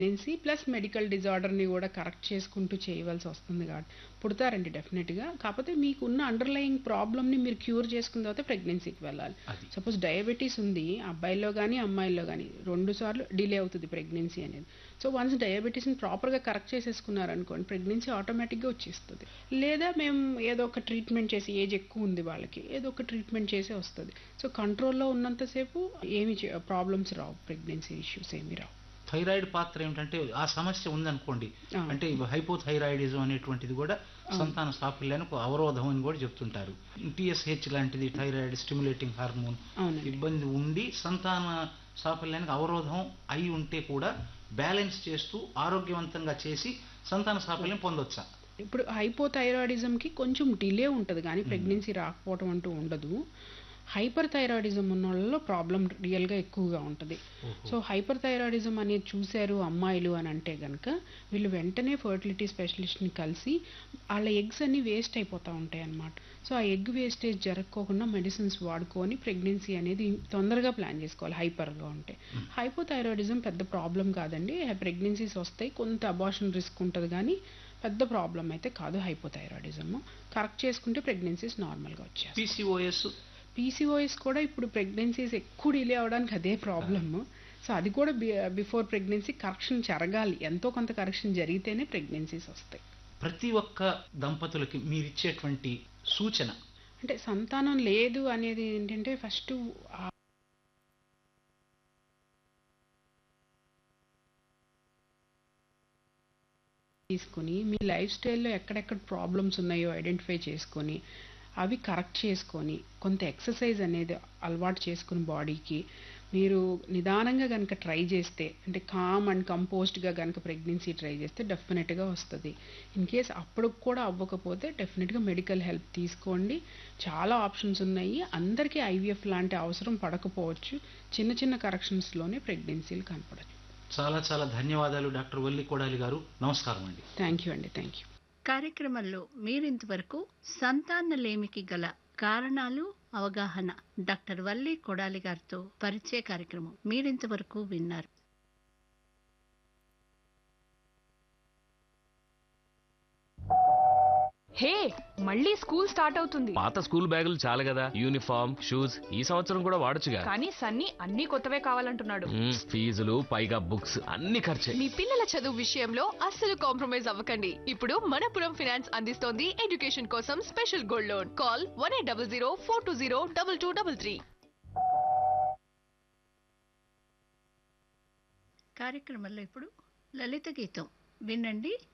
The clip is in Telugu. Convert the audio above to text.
ప్రెగ్నెన్సీ ప్లస్ మెడికల్ డిజార్డర్ని కూడా కరెక్ట్ చేసుకుంటూ చేయవలసి వస్తుంది కాబట్టి పుడతారండి డెఫినెట్గా కాకపోతే మీకు ఉన్న అండర్లయింగ్ ప్రాబ్లమ్ని మీరు క్యూర్ చేసుకున్న తర్వాత ప్రెగ్నెన్సీకి వెళ్ళాలి అది సపోజ్ డయాబెటీస్ ఉంది అబ్బాయిల్లో కానీ అమ్మాయిల్లో కానీ రెండు సార్లు డిలే అవుతుంది ప్రెగ్నెన్సీ అనేది సో వన్స్ డయాబెటీస్ని ప్రాపర్గా కరెక్ట్ చేసేసుకున్నారనుకోండి ప్రెగ్నెన్సీ ఆటోమేటిక్గా వచ్చేస్తుంది లేదా మేము ఏదో ఒక ట్రీట్మెంట్ చేసి ఏజ్ ఎక్కువ ఉంది వాళ్ళకి ఏదో ఒక ట్రీట్మెంట్ చేసే వస్తుంది సో కంట్రోల్లో ఉన్నంతసేపు ఏమి ప్రాబ్లమ్స్ రావు ప్రెగ్నెన్సీ ఇష్యూస్ ఏమి రావు థైరాయిడ్ పాత్ర ఏమిటంటే ఆ సమస్య ఉందనుకోండి ఆ. అంటే హైపోథైరాయిడిజం అనేటువంటిది కూడా సంతాన సాఫల్యానికి ఒక అవరోధం అని కూడా చెప్తుంటారు టిఎస్హెచ్ లాంటిది థైరాయిడ్ స్టిమ్యులేటింగ్ హార్మోన్ అవునండి ఇబ్బంది ఉండి సంతాన సాఫల్యానికి అవరోధం అయి ఉంటే కూడా బ్యాలెన్స్ చేస్తూ ఆరోగ్యవంతంగా చేసి సంతాన సాఫల్యం పొందొచ్చా ఇప్పుడు హైపోథైరాయిడిజంకి కొంచెం డిలే ఉంటుంది కానీ ప్రెగ్నెన్సీ రాకపోవడం అంటూ ఉండదు హైపర్ థైరాయిడిజం ఉన్న వాళ్ళలో ప్రాబ్లం రియల్గా ఎక్కువగా ఉంటుంది సో హైపర్ థైరాయిడిజం అనేది చూశారు అమ్మాయిలు అని అంటే కనుక వీళ్ళు వెంటనే ఫర్టిలిటీ స్పెషలిస్ట్ని కలిసి వాళ్ళ ఎగ్స్ అన్ని వేస్ట్ అయిపోతూ ఉంటాయి అన్నమాట సో ఆ ఎగ్ వేస్టేజ్ జరగకోకుండా మెడిసిన్స్ వాడుకొని ప్రెగ్నెన్సీ అనేది తొందరగా ప్లాన్ చేసుకోవాలి హైపర్గా ఉంటే హైపోథైరాయిడిజం పెద్ద ప్రాబ్లం కాదండి ప్రెగ్నెన్సీస్ వస్తాయి కొంత అబార్షన్ రిస్క్ ఉంటుంది కానీ పెద్ద ప్రాబ్లం అయితే కాదు హైపోథైరాయిడిజం కరెక్ట్ చేసుకుంటే ప్రెగ్నెన్సీస్ నార్మల్గా వచ్చేస్తాయి పీసీఓఎస్ పీసీఓఎస్ కూడా ఇప్పుడు ప్రెగ్నెన్సీస్ ఎక్కువ డిలే అవడానికి అదే ప్రాబ్లమ్ సో అది కూడా బిఫోర్ ప్రెగ్నెన్సీ కరెక్షన్ జరగాలి ఎంతో కొంత కరెక్షన్ జరిగితేనే ప్రెగ్నెన్సీస్ వస్తాయి ప్రతి ఒక్క దంపతులకి మీరిచ్చేటువంటి సూచన అంటే సంతానం లేదు అనేది ఏంటంటే ఫస్ట్ తీసుకుని మీ లైఫ్ స్టైల్లో ఎక్కడెక్కడ ప్రాబ్లమ్స్ ఉన్నాయో ఐడెంటిఫై చేసుకొని అవి కరెక్ట్ చేసుకొని కొంత ఎక్సర్సైజ్ అనేది అలవాటు చేసుకుని బాడీకి మీరు నిదానంగా కనుక ట్రై చేస్తే అంటే కామ్ అండ్ కంపోస్ట్గా కనుక ప్రెగ్నెన్సీ ట్రై చేస్తే డెఫినెట్గా వస్తుంది ఇన్ కేస్ అప్పుడు కూడా అవ్వకపోతే డెఫినెట్గా మెడికల్ హెల్ప్ తీసుకోండి చాలా ఆప్షన్స్ ఉన్నాయి అందరికీ ఐవీఎఫ్ లాంటి అవసరం పడకపోవచ్చు చిన్న చిన్న కరెక్షన్స్లోనే ప్రెగ్నెన్సీలు కనపడచ్చు చాలా చాలా ధన్యవాదాలు డాక్టర్ వల్లి కొడాలి గారు నమస్కారం అండి థ్యాంక్ యూ అండి థ్యాంక్ యూ కార్యక్రమంలో మీరింతవరకు సంతానలేమికి గల కారణాలు అవగాహన డాక్టర్ వల్లి కొడాలి గారితో పరిచయ కార్యక్రమం మీరింతవరకు విన్నారు హే మళ్ళీ స్కూల్ స్టార్ట్ అవుతుంది పాత స్కూల్ బ్యాగులు చాలు కదా యూనిఫామ్ షూస్ ఈ సంవత్సరం కూడా వాడొచ్చుగా కానీ సన్నీ అన్ని కొత్తవే కావాలంటున్నాడు మ్మ్, ఫీజులు పైగా బుక్స్ అన్ని ఖర్చే మీ పిల్లల చదువు విషయంలో అస్సలు కాంప్రమైజ్ అవ్వకండి ఇప్పుడు మనపురం ఫినాన్స్ అందిస్తోంది ఎడ్యుకేషన్ కోసం special gold loan call one eight double zero four two zero double two double three కార్యక్రమంలో ఇప్పుడు లలిత గీతం వినండి